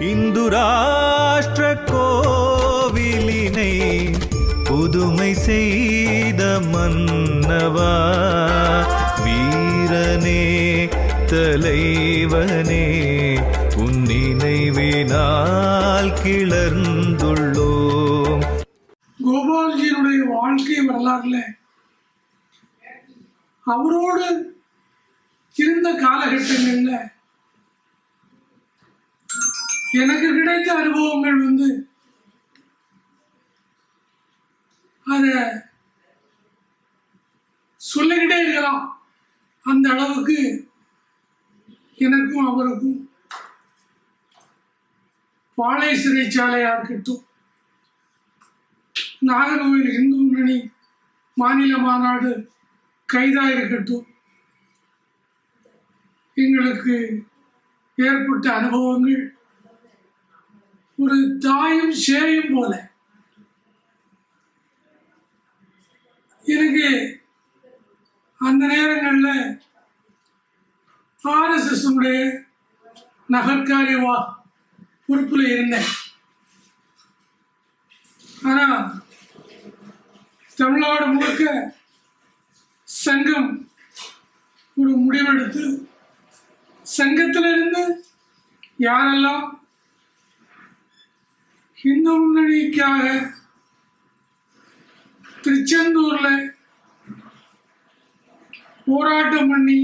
இந்து ராஷ்டிர கோவிலினை புதுமை செய்த மன்னவா வீரனே தலைவனே உன் நினைவினால் கிளர்ந்துள்ளோம் கோபால்ஜியினுடைய வாழ்க்கை வரலாறுல அவரோடு இருந்த காலகட்டங்கள்ல எனக்கு கிடைத்த அனுபவங்கள் வந்து அத சொல்லிக்கிட்டே இருக்கலாம் அந்த அளவுக்கு எனக்கும் அவருக்கும் பாளை சிறைச்சாலையா இருக்கட்டும் நாகர்கோவில் இந்து முன்னணி மாநில மாநாடு கைதா இருக்கட்டும் எங்களுக்கு ஏற்பட்ட அனுபவங்கள் ஒரு தாயும் சேயும் போல எனக்கு அந்த நேரங்களில் ஆர்எஸ்எஸ் உடைய நகர்காரிய வா பொறுப்பில் இருந்தேன் ஆனால் தமிழ்நாடு முழுக்க சங்கம் ஒரு முடிவெடுத்து சங்கத்திலிருந்து யாரெல்லாம் இந்து முன்னணிக்காக திருச்செந்தூர்ல போராட்டம் பண்ணி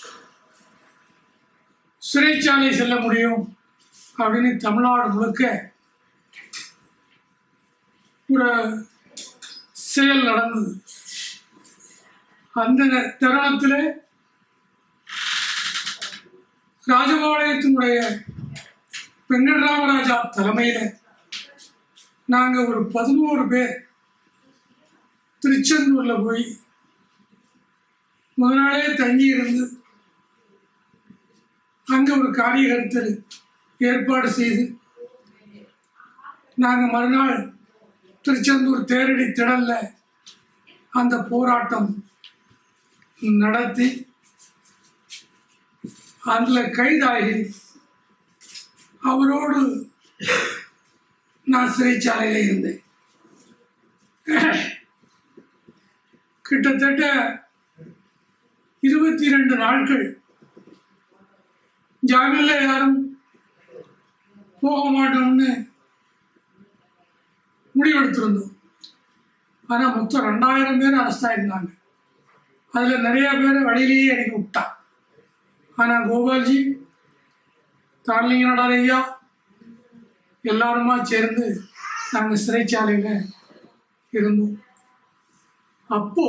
சிறைச்சாலை செல்ல முடியும் அப்படின்னு தமிழ்நாடு முழுக்க ஒரு செயல் நடந்தது அந்த தருணத்தில் ராஜபாளையத்தினுடைய வெங்கட்ராமராஜா தலைமையில் நாங்கள் ஒரு பதினோரு பேர் திருச்செந்தூரில் போய் முதல் நாளே தங்கி இருந்து அங்கே ஒரு காரியகர்த்தர் ஏற்பாடு செய்து நாங்கள் மறுநாள் திருச்செந்தூர் தேரடி திடல்ல அந்த போராட்டம் நடத்தி அதில் கைதாகி அவரோடு நான் சிறைச்சாலையில் இருந்தேன் கிட்டத்தட்ட இருபத்தி ரெண்டு நாட்கள் ஜாமீன்ல யாரும் போக மாட்டோம்னு முடிவெடுத்திருந்தோம் ஆனால் மொத்தம் ரெண்டாயிரம் பேர் அரெஸ்ட் ஆயிருந்தாங்க அதில் நிறைய பேரை வழியிலேயே இறக்கி விட்டான் ஆனால் கோபால்ஜி தார்லிங்க நடாரையா எல்லாருமா சேர்ந்து நாங்கள் சிறைச்சாலையில் இருந்தோம் அப்போ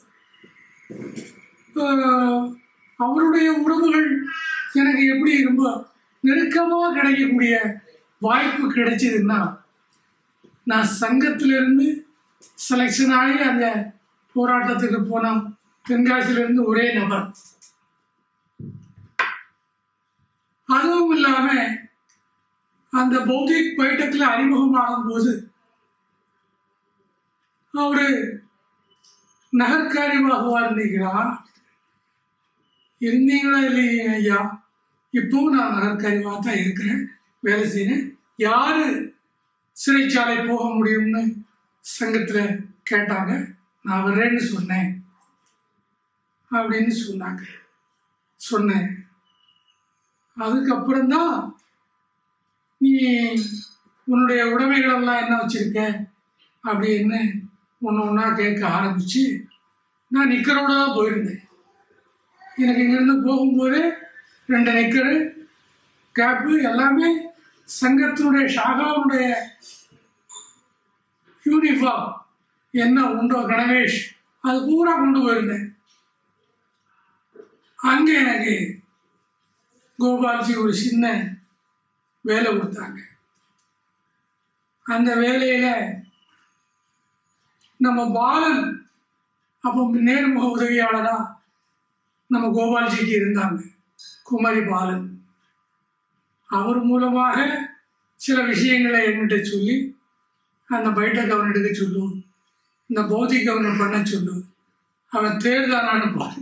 ஆஹ், அவருடைய உறவுகள் எனக்கு எப்படி ரொம்ப நெருக்கமாக கிடைக்கக்கூடிய வாய்ப்பு கிடைச்சதுன்னா நான் சங்கத்திலிருந்து செலெக்ஷன் ஆகி அந்த போராட்டத்துக்கு போனோம் தென்காசியிலிருந்து ஒரே நபர் அதுவும் இல்லாம அந்த பௌத்திக் பைட்டத்தில் அறிமுகமாகும் போது அவரு நகர்காரியமாகவா இருந்தீங்களா இருந்தீங்களா இல்லையா ஐயா இப்பவும் நான் நகர்காரியமாக தான் இருக்கிறேன் வேலை செய்யறேன் யாரு சிறைச்சாலை போக முடியும்னு சங்கத்தில் கேட்டாங்க நான் வர்றேன்னு சொன்னேன் அப்படின்னு சொன்னாங்க சொன்னேன் அதுக்கப்புறம்தான் நீ உன்னுடைய உடைமைகளெல்லாம் என்ன வச்சிருக்க அப்படின்னு ஒன்று ஒன்றா கேட்க ஆரம்பிச்சு நான் நிக்கரோட தான் போயிருந்தேன் எனக்கு இங்கேருந்து போகும்போது ரெண்டு நிக்கரு கேப்பு எல்லாமே சங்கத்தினுடைய ஷாகாவுடைய யூனிஃபார்ம் என்ன உண்டோ கணவேஷ் அது பூரா கொண்டு போயிருந்தேன் அங்கே எனக்கு கோபால்ஜி ஒரு சின்ன வேலை கொடுத்தாங்க அந்த வேலையில நம்ம பாலன் அப்போ நேர்முக உதவியாளரா நம்ம கோபால்ஜிக்கு இருந்தாங்க குமரி பாலன் அவர் மூலமாக சில விஷயங்களை என்கிட்ட சொல்லி அந்த பைட்டை கவனம் எடுக்க சொல்லும் இந்த பௌத்திக் கவனம் பண்ண சொல்லும் அவன் தேர்தானான்னு பாரு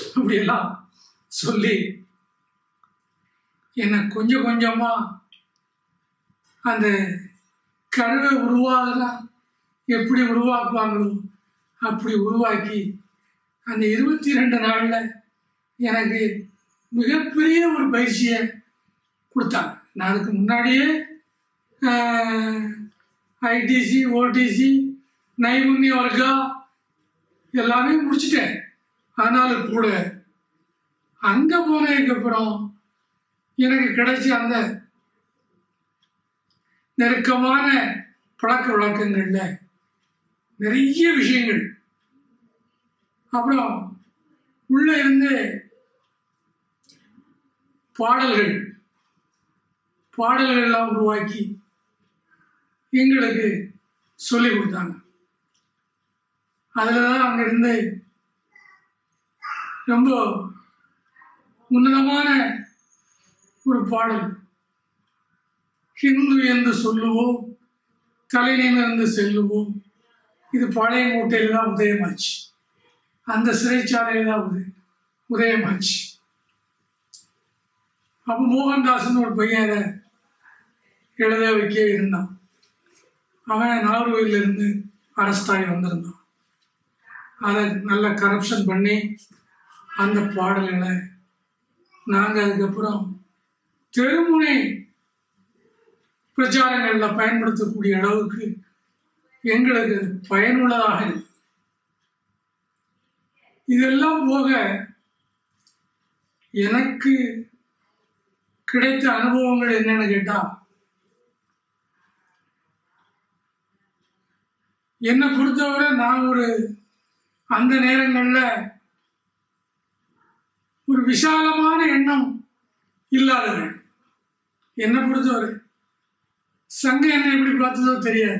அப்படியெல்லாம் சொல்லி என்னை கொஞ்சம் கொஞ்சமா அந்த கருவை உருவாகுனா எப்படி உருவாக்குவாங்களோ அப்படி உருவாக்கி அந்த இருபத்தி ரெண்டு நாளில் எனக்கு மிகப்பெரிய ஒரு பயிற்சியை கொடுத்தாங்க நான் அதுக்கு முன்னாடியே ஐடிசி ஓடிசி நைமுன்ய வர்க்கா எல்லாமே முடிச்சிட்டேன் ஆனாலும் கூட அங்கே போனதுக்கப்புறம் எனக்கு கிடைச்ச அந்த நெருக்கமான பழக்க வழக்கங்கள்ல நிறைய விஷயங்கள் அப்புறம் உள்ள இருந்து பாடல்கள் பாடல்கள் எல்லாம் உருவாக்கி எங்களுக்கு சொல்லி கொடுத்தாங்க அதில் தான் அங்கிருந்து ரொம்ப உன்னதமான ஒரு பாடல் ஹிந்து என்று சொல்லுவோம் தலை நிமிர்ந்து செல்லுவோம் இது பழைய மூட்டையில் தான் உதயமாச்சு அந்த சிறைச்சாலையில் தான் உதய உதயமாச்சு அப்போ மோகன்தாஸ்னு ஒரு பையன் அதை எழுத வைக்க இருந்தான் அவன் நாகர்கோயிலிருந்து அரெஸ்ட் ஆகி வந்திருந்தான் அதை நல்ல கரப்ஷன் பண்ணி அந்த பாடல்களை நாங்கள் அதுக்கப்புறம் தெருமுனை பிரச்சாரங்களில் பயன்படுத்தக்கூடிய அளவுக்கு எங்களுக்கு அது பயனுள்ளதாக இருக்கு இதெல்லாம் போக எனக்கு கிடைத்த அனுபவங்கள் என்னன்னு கேட்டா என்னை பொறுத்தவரை நான் ஒரு அந்த நேரங்களில் ஒரு விசாலமான எண்ணம் இல்லாதவன் என்னை பொறுத்தவரை சங்கம் என்ன எப்படி பார்த்ததோ தெரியாது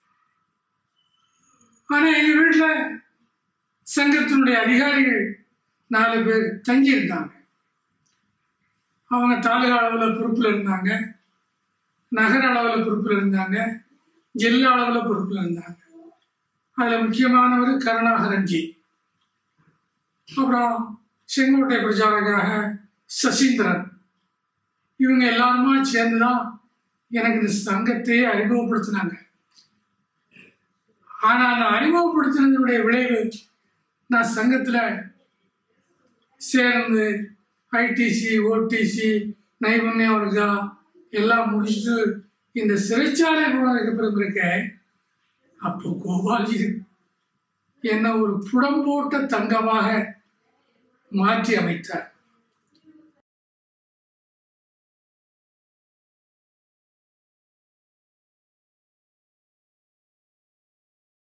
ஆனா எங்க வீட்டுல சங்கத்தினுடைய அதிகாரிகள் நாலு பேர் தங்கி இருந்தாங்க அவங்க தாலுகா அளவில் பொறுப்பில் இருந்தாங்க நகர அளவில் பொறுப்பில் இருந்தாங்க ஜில்லா அளவில் பொறுப்பில் இருந்தாங்க அதில் முக்கியமானவர் கருணாகரன்ஜி அப்புறம் செங்கோட்டை பிரச்சாரக்காக சசீந்திரன் இவங்க எல்லாருமா சேர்ந்து தான் எனக்கு இந்த சங்கத்தையே அறிமுகப்படுத்தினாங்க ஆனால் அந்த அறிமுகப்படுத்தினதனுடைய விளைவு நான் சங்கத்தில் சேர்ந்து ஐடிசி ஓடிசி நைபுண்ணிய வர்க்கா எல்லாம் முடிச்சுட்டு இந்த சிறைச்சாலை போனதுக்கு பிறகு இருக்கேன் அப்போ கோபால்ஜி என்னை ஒரு புடம் போட்ட தங்கமாக மாற்றி அமைத்தார்